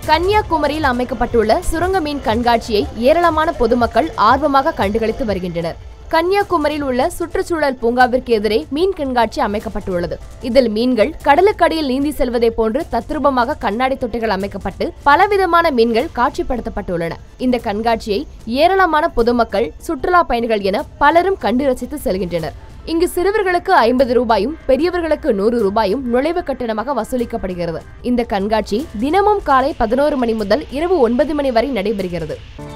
கன்னியாகுமரியில் அமைக்கப்பட்டுள்ள சுரங்க மீன் கண்காட்சியை ஏராளமான பொதுமக்கள் ஆர்வமாக கண்டுகளித்து வருகின்றனர் கன்னியாகுமரியில் உள்ள சுற்றுச்சூழல் பூங்காவிற்கு எதிரே மீன் கண்காட்சி அமைக்கப்பட்டுள்ளது இதில் மீன்கள் கடலுக்கடியில் நீந்தி செல்வதை போன்று தத்ரூபமாக கண்ணாடி தொட்டிகள் அமைக்கப்பட்டு பலவிதமான மீன்கள் காட்சிப்படுத்தப்பட்டுள்ளன இந்த கண்காட்சியை ஏராளமான பொதுமக்கள் சுற்றுலா பயணிகள் என பலரும் கண்டு ரசித்து செல்கின்றனர் இங்கு சிறுவர்களுக்கு ஐம்பது ரூபாயும் பெரியவர்களுக்கு நூறு ரூபாயும் நுழைவு கட்டணமாக வசூலிக்கப்படுகிறது இந்த கண்காட்சி தினமும் காலை பதினோரு மணி முதல் இரவு ஒன்பது மணி வரை நடைபெறுகிறது